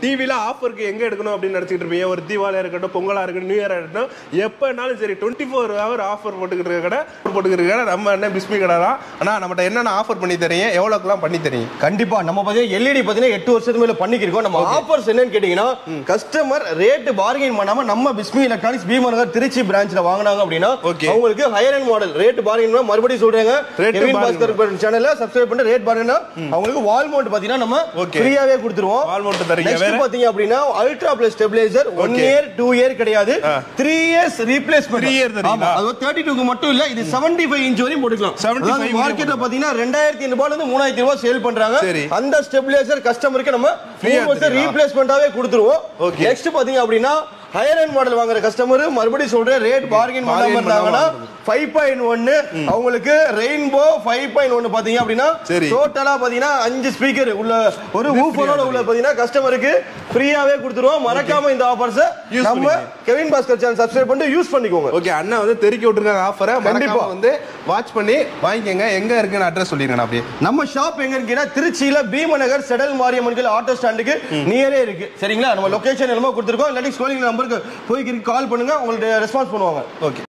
டிவில ஆஃபருக்கு எங்க எடுக்கணும் அப்படின்னு நினைச்சிட்டு இருப்பீங்க ஒரு தீபாவளியா இருக்கட்டும் பொங்கலா இருக்கட்டும் நியூ இயரா இருக்கட்டும் எப்பனாலும் சரி டுவெண்ட்டி ஃபோர் ஹவர் ஆஃபர் போட்டுக்கிட்டு இருக்க கடை போட்டுக்கிட்டு இருக்க கடை நம்ம அண்ணன் பிஸ்மி கடை தான் ஆனா நம்மகிட்ட என்னென்ன ஆஃபர் பண்ணி தரீங்க எவ்வளோக்கெல்லாம் பண்ணி தரீங்க கண்டிப்பா நம்ம பாத்தீங்கன்னா எல்இடி பாத்தீங்கன்னா எட்டு வருஷத்துக்கு மேல பண்ணிக்கிருக்கோம் நம்ம ஆஃபர்ஸ் என்னன்னு கேட்டீங்கன்னா கஸ்டமர் ரேட் பார்கெயின் பண்ணாம நம்ம பிஸ்மி எலக்ட்ரானிக்ஸ் பீமநகர் திருச்சி பிரான்ச்ல வாங்குனாங்க அப்படின்னா Okay. அவங்களுக்கு Haier and model rate bargain பண்ணா மறுபடியும் சொல்றாங்க Rate கெவின் bargain பாஸ்கர் சேனல்ல சப்ஸ்கிரைப் பண்ணி ரேட் பார்கெயினா அவங்களுக்கு வால் மவுண்ட் பாத்தீங்கன்னா நம்ம Okay. ஃப்ரீயாவே கொடுத்துருவோம் Wall mount தரீங்க. நெக்ஸ்ட் வேற? பாத்தீங்க அப்படின்னா ultra plus stabiliser one Okay. Year two year கிடையாது three years replacement Three year தரீங்களா? அது தேர்ட்டி டூக்கு மட்டும் இல்ல இது செவன்டி ஃபைவ் இன்ச் வரையும் போட்டுக்கலாம் 75 வரையும் மார்க்கெட்ல பாத்தீங்கன்னா ரெண்டாயிரத்தி ரூபாயில இருந்து மூணாயிரத்தி ரூபாய் சேல் பண்றாங்க சரி. அந்த ஸ்டெபிலைசர் கஸ்டமருக்கு நம்ம Free-ஆ மூணு வருஷம் தரீங்களா? ரீப்ளேஸ்மெண்டாவே கொடுத்துருவோம் Okay. நெக்ஸ்ட் பாத்தீங்க அப்படின்னா ஹையர் அண்ட் மாடல் வாங்குற கஸ்டமர் மறுபடியும் சொல்றேன் ரேட் பார்கெயின் பண்ணாம Bargain இருந்தாங்கன்னா பண்ணாம ஃபைவ் பாயிண்ட் ஒன்னு அவங்களுக்கு ரெயின்போ ஃபைவ் பாயிண்ட் ஒன்னு பாத்தீங்க அப்படின்னா சரி. டோட்டலா பாத்தீங்கன்னா அஞ்சு ஸ்பீக்கர் உள்ள ஒரு ஊஃபரோட உள்ள பாத்தீங்கன்னா கஸ்டமருக்கு ஃப்ரீயாவே கொடுத்துருவோம் மறக்காம இந்த ஆஃபர்ஸ் Use நம்ம கெவின் பாஸ்கர் சேனல் சப்ஸ்கிரைப் பண்ணி யூஸ் பண்ணிக்கோங்க ஓகே அண்ணா வந்து தெருக்கி விட்டுருக்காங்க ஆஃபரை கண்டிப்பா. கண்டிப்பா வந்து வாட்ச் பண்ணி வாங்கிக்கோங்க எங்க இருக்குன்னு அட்ரஸ் சொல்லிருங்க அப்படியே நம்ம ஷாப் எங்க இருக்குன்னா திருச்சியில பீமநகர் செடல் மாரியம்மன் கோயில் ஆட்டோ ஸ்டாண்டுக்கு நியரே இருக்கு சரிங்களா நம்ம லொகேஷன் எல்லாமே கொடுத்துருக்கோம் இல்லாட்டி ஸ்கோலிங் நம்பருக்கு போய் கால் பண்ணுங்க உங்களுக்கு ரெஸ்பான்ஸ் பண்ணுவாங்க ஓகே